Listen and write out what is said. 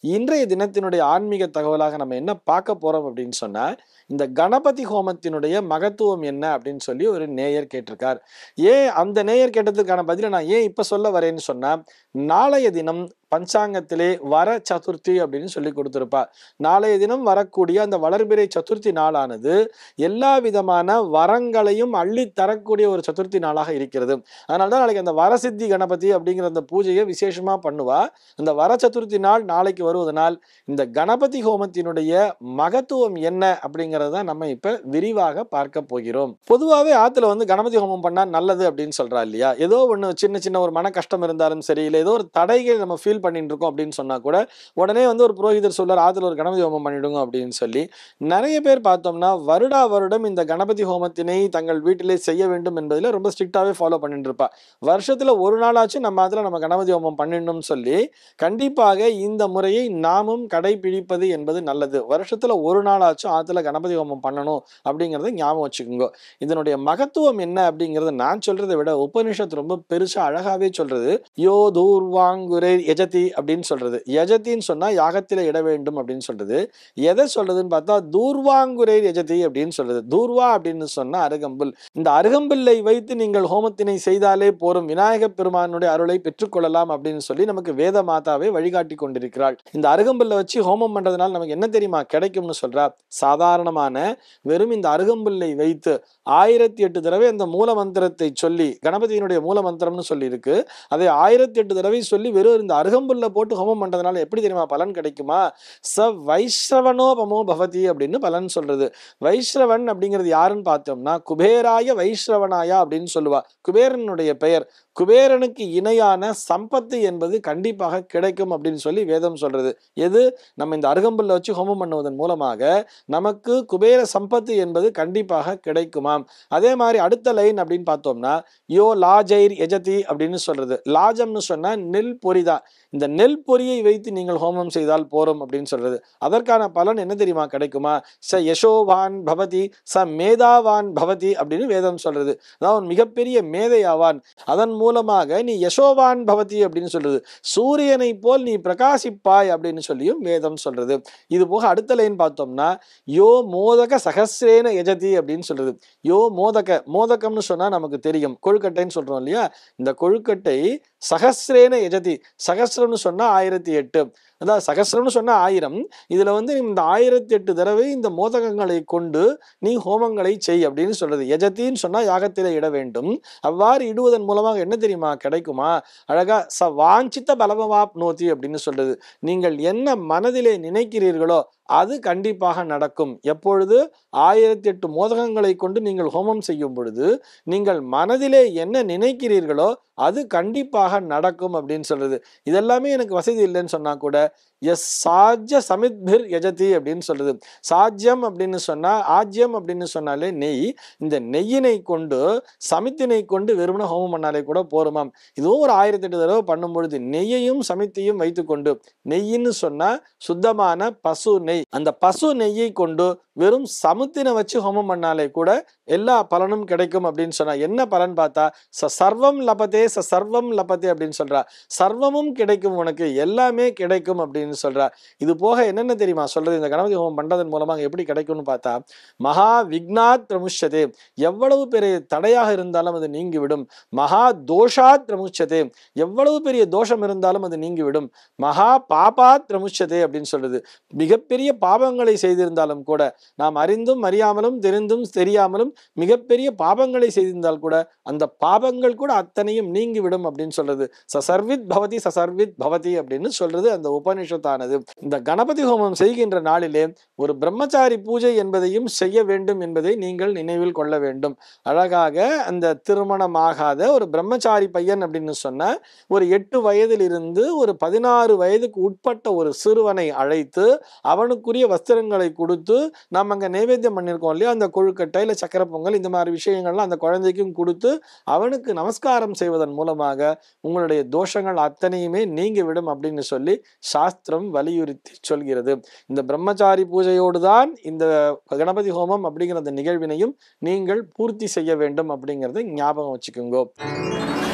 இன்றைய தினத்தினுடைய ஆன்மீக தகவலாக நம்ம என்ன பார்க்க போறோம் அப்படின்னு சொன்னா இந்த கணபதி ஹோமத்தினுடைய மகத்துவம் என்ன அப்படின்னு சொல்லி ஒரு நேயர் கேட்டிருக்கார் ஏன் அந்த நேயர் கேட்டதுக்கான பதிலை நான் ஏன் இப்ப சொல்ல வரேன்னு சொன்னா நாளைய தினம் பஞ்சாங்கத்திலே வர சதுர்த்தி அப்படின்னு சொல்லி கொடுத்திருப்பா நாளைய தினம் வரக்கூடிய அந்த வளர்பிறை சதுர்த்தி நாளானது எல்லா விதமான வரங்களையும் அள்ளி தரக்கூடிய ஒரு சதுர்த்தி நாளாக இருக்கிறது அதனால தான் நாளைக்கு அந்த வரசித்தி கணபதி அப்படிங்கிற அந்த பூஜையை விசேஷமா பண்ணுவா அந்த வர சதுர்த்தி நாள் நாளைக்கு வருவதனால் இந்த கணபதி ஹோமத்தினுடைய மகத்துவம் என்ன அப்படிங்கறத தான் நம்ம இப்ப விரிவாக பார்க்க போகிறோம் பொதுவாகவே ஆத்துல வந்து கணபதி ஹோமம் பண்ணா நல்லது அப்படின்னு சொல்றா இல்லையா ஏதோ ஒண்ணு சின்ன சின்ன ஒரு மன கஷ்டம் இருந்தாலும் சரி இல்லை ஏதோ ஒரு தடைகள் நம்ம ஃபீல் பண்ணிட்டு இருக்கோம் அப்படின்னு சொன்னா கூட உடனே வந்து ஒரு புரோகிதர் சொல்றார் ஆத்துல ஒரு கணபதி ஹோமம் பண்ணிடுங்க அப்படின்னு சொல்லி நிறைய பேர் பார்த்தோம்னா வருடா வருடம் இந்த கணபதி ஹோமத்தினை தங்கள் வீட்டிலே செய்ய வேண்டும் என்பதில் ரொம்ப ஸ்ட்ரிக்டாவே ஃபாலோ பண்ணிட்டு இருப்பா வருஷத்துல ஒரு நாளாச்சும் நம்ம அதுல நம்ம கணபதி ஹோமம் பண்ணிடணும்னு சொல்லி கண்டிப்பாக இந்த முறையை நாமும் கடைபிடிப்பது என்பது நல்லது வருஷத்துல ஒரு நாளாச்சும் ஆத்துல கணபதி ஹோமம் பண்ணணும் அப்படிங்கறத ஞாபகம் வச்சுக்கோங்க இதனுடைய மகத்துவம் என்ன அப்படிங்கறத நான் சொல்றதை விட உபனிஷத் ரொம்ப பெருசா அழகாவே சொல்றது யோ தூர்வாங்குரை யஜதி அப்படின்னு சொல்றது யஜத்தின்னு சொன்னா யாகத்தில இட வேண்டும் அப்படின்னு சொல்றது எதை சொல்றதுன்னு பார்த்தா தூர்வாங்குரை யஜதி அப்படின்னு சொல்றது தூர்வா அப்படின்னு சொன்னா அருகம்புல் இந்த அருகம்புல்லை வைத்து நீங்கள் ஹோமத்தினை செய்தாலே போரும் விநாயக பெருமானுடைய அருளை பெற்றுக்கொள்ளலாம் அப்படின்னு சொல்லி நமக்கு வேத மாதாவே வழிகாட்டி கொண்டிருக்கிறாள் இந்த அருகம்புல்லை வச்சு ஹோமம் பண்றதுனால நமக்கு என்ன தெரியுமா கிடைக்கும்னு சொல்றா சாதாரணமான வெறும் இந்த அருகம்புல்லை வைத்து ஆயிரத்தி எட்டு தடவை அந்த மூல மந்திரத்தை சொல்லி கணபதியினுடைய மூல மந்திரம்னு சொல்லி இருக்கு அதை ஆயிரத்தி எட்டு தடவை சொல்லி வெறும் இந்த அருகம்புல்ல போட்டு ஹோமம் பண்றதுனால எப்படி தெரியுமா பலன் கிடைக்குமா ச வைஷ்ரவனோபமோ பவதி அப்படின்னு பலன் சொல்றது வைஷ்ரவன் அப்படிங்கிறது யாருன்னு பார்த்தோம்னா குபேராய வைஷ்ரவனாயா அப்படின்னு சொல்லுவா குபேரனுடைய பெயர் குபேரனுக்கு இணையான சம்பத்து என்பது கண்டிப்பாக கிடைக்கும் அப்படின்னு சொல்லி வேதம் சொல்றது எது நம்ம இந்த அருகம்புல்ல வச்சு ஹோமம் பண்ணுவதன் மூலமாக நமக்கு குபேர சம்பத்து என்பது கண்டிப்பாக கிடைக்குமாம் அதே மாதிரி அடுத்த லைன் அப்படின்னு பார்த்தோம்னா யோ லாஜைர் எஜதி அப்படின்னு சொல்றது லாஜம்னு சொன்னா நெல் பொரிதான் இந்த நெல் பொரியை வைத்து நீங்கள் ஹோமம் செய்தால் போறோம் அப்படின்னு சொல்றது அதற்கான பலன் என்ன தெரியுமா கிடைக்குமா ச யசோவான் பவதி ச மேதாவான் பவதி அப்படின்னு வேதம் சொல்றது அதாவது மிகப்பெரிய மேதையாவான் அதன் மூலமாக நீ யசோவான் பவதி அப்படின்னு சொல்றது சூரியனை போல் நீ பிரகாசிப்பாய் அப்படின்னு சொல்லியும் வேதம் சொல்றது இது போக அடுத்த லைன் பார்த்தோம்னா யோ மோதக சகசிரேன யஜதி அப்படின்னு சொல்றது யோ மோதக மோதகம்னு சொன்னா நமக்கு தெரியும் கொழுக்கட்டைன்னு சொல்றோம் இல்லையா இந்த கொழுக்கட்டை சகசிரேன யஜதி சகசிரம்னு சொன்னா ஆயிரத்தி எட்டு அதாவது சகசிரம்னு சொன்னா ஆயிரம் இதுல வந்து இந்த ஆயிரத்தி எட்டு தடவை இந்த மோதகங்களை கொண்டு நீ ஹோமங்களை செய் அப்படின்னு சொல்றது யஜத்தின்னு சொன்னா யாகத்திலே இட வேண்டும் அவ்வாறு இடுவதன் மூலமாக என்ன தெரியுமா கிடைக்குமா அழகா ச வாஞ்சித்த பலமவாப் நோத்தி அப்படின்னு சொல்றது நீங்கள் என்ன மனதிலே நினைக்கிறீர்களோ அது கண்டிப்பாக நடக்கும் எப்பொழுது ஆயிரத்தி எட்டு மோதகங்களை கொண்டு நீங்கள் ஹோமம் செய்யும் பொழுது நீங்கள் மனதிலே என்ன நினைக்கிறீர்களோ அது கண்டிப்பாக நடக்கும் அப்படின்னு சொல்றது இதெல்லாமே எனக்கு வசதி இல்லைன்னு சொன்னா கூட எஸ் சாஜ்ய சமித்பிர் யஜதி அப்படின்னு சொல்றது சாஜ்யம் அப்படின்னு சொன்னா ஆஜ்யம் அப்படின்னு சொன்னாலே நெய் இந்த நெய்யினை கொண்டு சமித்தினை கொண்டு வெறுமன ஹோமம் பண்ணாலே கூட போருமாம் இதுவும் ஒரு ஆயிரத்தி எட்டு தடவை பண்ணும் பொழுது நெய்யையும் சமித்தையும் வைத்துக்கொண்டு நெய்யின்னு சொன்னா சுத்தமான பசு நெய் அந்த பசு நெய்யை கொண்டு வெறும் சமுத்தினை வச்சு ஹோமம் பண்ணாலே கூட எல்லா பலனும் கிடைக்கும் அப்படின்னு சொன்னா என்ன பலன் பார்த்தா ச சர்வம் லபத்தே ச சர்வம் லபத்தே அப்படின்னு சொல்றா சர்வமும் கிடைக்கும் உனக்கு எல்லாமே கிடைக்கும் அப்படின்னு சொல்றா இது போக என்னென்ன தெரியுமா சொல்றது இந்த கணபதி ஹோமம் பண்றதன் மூலமாக எப்படி கிடைக்கும்னு பார்த்தா மகா விக்னாத் பிரமுஷதே எவ்வளவு பெரிய தடையாக இருந்தாலும் அது நீங்கிவிடும் மகா தோஷாத் பிரமுச்சதே எவ்வளவு பெரிய தோஷம் இருந்தாலும் அது நீங்கிவிடும் மகா பாபாத் பிரமுச்சதே அப்படின்னு சொல்றது மிகப்பெரிய பாவங்களை செய்திருந்தாலும் கூட நாம் அறிந்தும் அறியாமலும் தெரிந்தும் தெரியாமலும் மிகப்பெரிய பாவங்களை செய்திருந்தால் கூட அந்த பாவங்கள் கூட அத்தனையும் நீங்கிவிடும் அப்படின்னு சொல்றது சசர்வித் பவதி சசர்வித் பவதி அப்படின்னு சொல்றது அந்த உபனிஷத்தானது இந்த கணபதி ஹோமம் செய்கின்ற நாளிலே ஒரு பிரம்மச்சாரி பூஜை என்பதையும் செய்ய வேண்டும் என்பதை நீங்கள் நினைவில் கொள்ள வேண்டும் அழகாக அந்த திருமணமாகாத ஒரு பிரம்மச்சாரி பையன் அப்படின்னு சொன்ன ஒரு எட்டு வயதிலிருந்து ஒரு பதினாறு வயதுக்கு உட்பட்ட ஒரு சிறுவனை அழைத்து அவனுக்குரிய வஸ்திரங்களை கொடுத்து நம்ம அங்கே நைவேத்தியம் பண்ணியிருக்கோம் இல்லையா அந்த கொழுக்கட்டை இல்லை சக்கரை பொங்கல் இந்த மாதிரி விஷயங்கள்லாம் அந்த குழந்தைக்கும் கொடுத்து அவனுக்கு நமஸ்காரம் செய்வதன் மூலமாக உங்களுடைய தோஷங்கள் அத்தனையுமே நீங்கிவிடும் அப்படின்னு சொல்லி சாஸ்திரம் வலியுறுத்தி சொல்கிறது இந்த பிரம்மச்சாரி பூஜையோடு தான் இந்த கணபதி ஹோமம் அப்படிங்கிற அந்த நிகழ்வினையும் நீங்கள் பூர்த்தி செய்ய வேண்டும் அப்படிங்கிறத ஞாபகம் வச்சுக்கோங்க